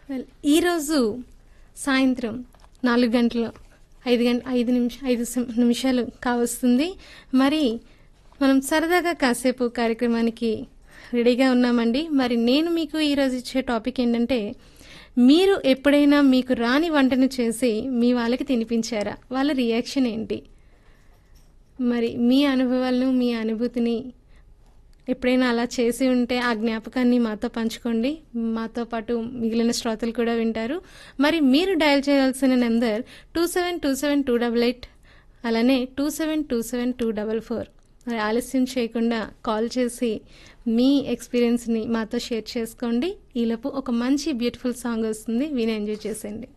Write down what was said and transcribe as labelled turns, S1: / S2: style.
S1: well ఈరోజు సాయంత్రం నాలుగు గంటలు ఐదు గంట ఐదు నిమిష ఐదు సం- నిమిషాలు కావస్తుంది మరి మనం సరదాగా కాసేపు కార్యక్రమానికి రెడీగా ఉన్నామండి మరి నేను మీకు ఈరోజు ఇచ్చే టాపిక్ ఏంటంటే మీరు ఎప్పుడైనా మీకు రాని వంటను చేసి మీ వాళ్ళకి తినిపించారా వాళ్ళ రియాక్షన్ ఏంటి మరి మీ అనుభవాలను మీ అనుభూతిని ఎప్పుడైనా అలా చేసి ఉంటే ఆ జ్ఞాపకాన్ని మాతో పంచుకోండి మాతో పాటు మిగిలిన శ్రోతలు కూడా వింటారు మరి మీరు డయల్ చేయాల్సిన number two seven two seven two double eight అలానే two seven two seven two double four మరి ఆలస్యం చేయకుండా కాల్ చేసి మీ ఎక్స్పీరియన్స్ని మాతో షేర్ చేసుకోండి ఈలోపు ఒక మంచి బ్యూటిఫుల్ సాంగ్ వస్తుంది విని ఎంజాయ్ చేసేయండి